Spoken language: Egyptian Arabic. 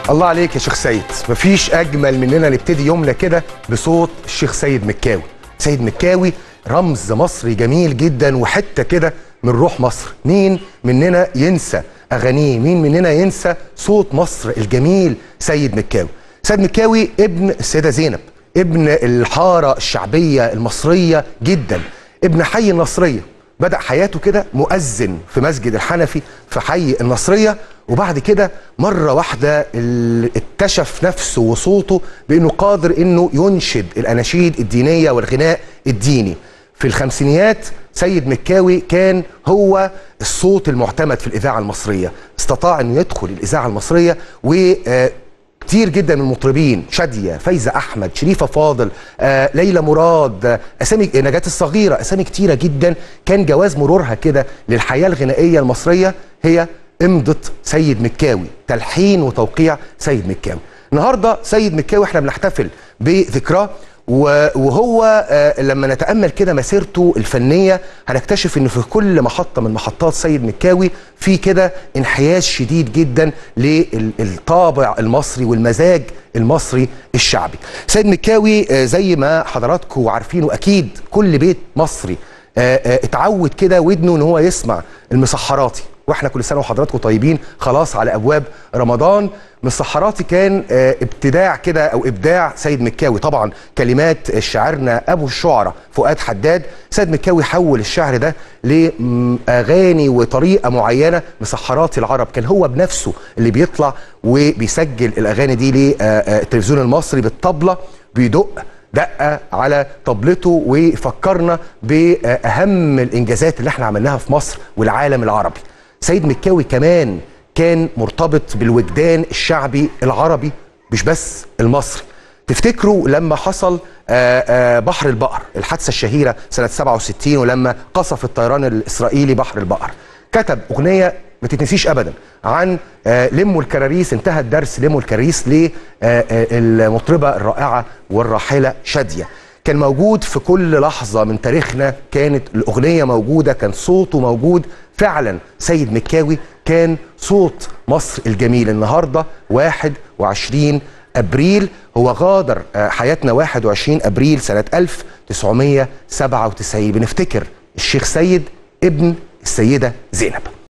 الله عليك يا شيخ سيد مفيش اجمل مننا نبتدي يومنا كده بصوت الشيخ سيد مكاوي سيد مكاوي رمز مصري جميل جدا وحته كده من روح مصر مين مننا ينسى اغانيه مين مننا ينسى صوت مصر الجميل سيد مكاوي سيد مكاوي ابن السيده زينب ابن الحاره الشعبيه المصريه جدا ابن حي النصريه بدأ حياته كده مؤذن في مسجد الحنفي في حي النصرية وبعد كده مرة واحدة ال- اكتشف نفسه وصوته بأنه قادر أنه ينشد الأناشيد الدينية والغناء الديني في الخمسينيات سيد مكاوي كان هو الصوت المعتمد في الإذاعة المصرية استطاع أنه يدخل الإذاعة المصرية و آه، كتير جدا من المطربين شاديه فايزه احمد شريفه فاضل آه، ليلى مراد آه، اسامي نجاه الصغيره اسامي كتيره جدا كان جواز مرورها كده للحياه الغنائيه المصريه هي امضه سيد مكاوي تلحين وتوقيع سيد مكاوي النهارده سيد مكاوي احنا بنحتفل بذكراه و- وهو آه، لما نتامل كده مسيرته الفنيه هنكتشف ان في كل محطه من محطات سيد مكاوي في كده انحياز شديد جدا للطابع المصري والمزاج المصري الشعبي. سيد مكاوي آه، زي ما حضراتكم عارفينه اكيد كل بيت مصري آه، آه، اتعود كده ودنه ان هو يسمع المسحراتي واحنا كل سنه وحضراتكم طيبين خلاص على ابواب رمضان مسحراتي كان آه، ابتداع كده او ابداع سيد مكاوي طبعا كلمات شاعرنا ابو الشعراء فؤاد حداد سيد مكاوي حول الشعر ده لاغاني وطريقه معينه مسحراتي العرب كان هو بنفسه اللي بيطلع وبيسجل الاغاني دي للتلفزيون المصري بالطبله بيدق دقه على طبلته وفكرنا باهم الانجازات اللي احنا عملناها في مصر والعالم العربي سيد مكاوي كمان كان مرتبط بالوجدان الشعبي العربي مش بس المصري تفتكروا لما حصل آه، آه، بحر البقر الحادثه الشهيره سنه 67 ولما قصف الطيران الاسرائيلي بحر البقر كتب اغنيه ما تتنسيش ابدا عن آه، لموا الكراريس انتهى الدرس لموا الكراريس للمطربه الرائعه والراحله شاديه كان موجود في كل لحظه من تاريخنا كانت الاغنيه موجوده كان صوته موجود فعلا سيد مكاوي كان صوت مصر الجميل النهارده 21 ابريل هو غادر آه، حياتنا 21 ابريل سنه 1997 بنفتكر الشيخ سيد ابن السيده زينب